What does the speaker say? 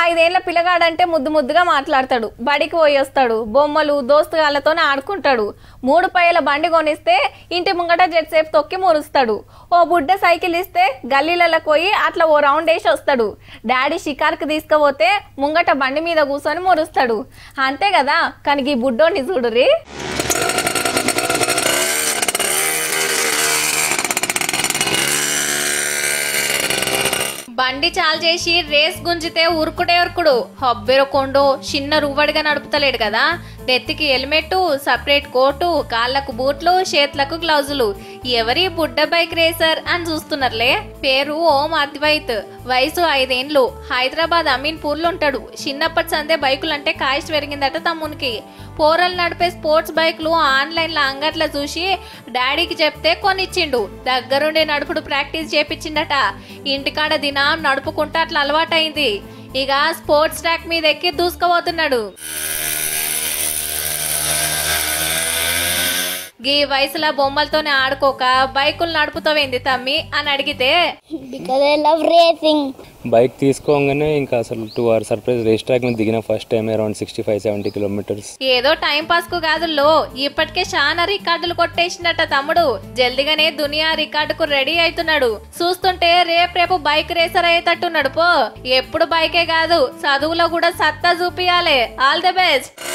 ఐదేళ్ల పిల్లగాడంటే ముద్దు ముద్దుగా మాట్లాడతాడు బడికి పోయి వస్తాడు బొమ్మలు దోస్తుగాళ్ళతో ఆడుకుంటాడు మూడు పైల బండి కొనిస్తే ఇంటి ముంగట జెట్సేపు తొక్కి మురుస్తాడు ఓ బుడ్డ సైకిల్ ఇస్తే గల్లీలకు పోయి అట్లా ఓ రౌండ్ వేసి వస్తాడు డాడీ షికార్కి తీసుకుపోతే ముంగట బండి మీద కూర్చొని మురుస్తాడు అంతే కదా కానీ ఈ బుడ్డోని చూడురి బండి చాలు చేసి రేస్ గుంజితే ఉరుకుడే ఉరుకుడు హబ్బెరకొండో చిన్న రువ్వడిగా నడుపుతలేడు కదా నెత్తికి హెల్మెట్ సపరేట్ కోటు కాళ్ళకు బూట్లు చేతులకు గ్లౌజులు ఎవరి బుడ్డ బైక్ రేసర్ అని చూస్తున్నారులే పేరు ఓం అద్వైత్ వయసు ఐదేండ్లు హైదరాబాద్ అమీన్పూర్లో ఉంటాడు చిన్నప్పటి సందే బైకులు అంటే కాయిస్ట్ పెరిగిందట తమ్మునికి పోరలు నడిపే స్పోర్ట్స్ బైక్లు ఆన్లైన్లో అంగట్లో చూసి డాడీకి చెప్తే కొనిచ్చిండు దగ్గరుండి నడుపుడు ప్రాక్టీస్ చేపించిండట ఇంటికాడ దినం నడుపుకుంటూ అట్లా అలవాటైంది ఇక స్పోర్ట్స్ ట్రాక్ మీద ఎక్కి దూసుకుపోతున్నాడు గీ వయసులో బొమ్మలతోనే ఆడుకోక బైకులు నడుపుతావేంది తమ్మి అని అడిగితే because I love racing. Bike తీసుకోగానే ఇంకా అసలు to our surprise race track మీద దిగిన first time around sixty five seventy kilometres ఏదో టైం పాస్ కు కాదుల్లో ఇప్పటికే చాలా రికార్డులు కొట్టేసిందట తమ్ముడు జల్దిగానే దునియా రికార్డుకు రెడీ అవుతున్నాడు చూస్తుంటే రేపు రేపు బైక్ రేసర్ అయ్యేటట్టున్నాడు పో ఎప్పుడు బైకే కాదు చదువులో కూడా సత్తా చూపియాలి ఆల్ ది బెస్ట్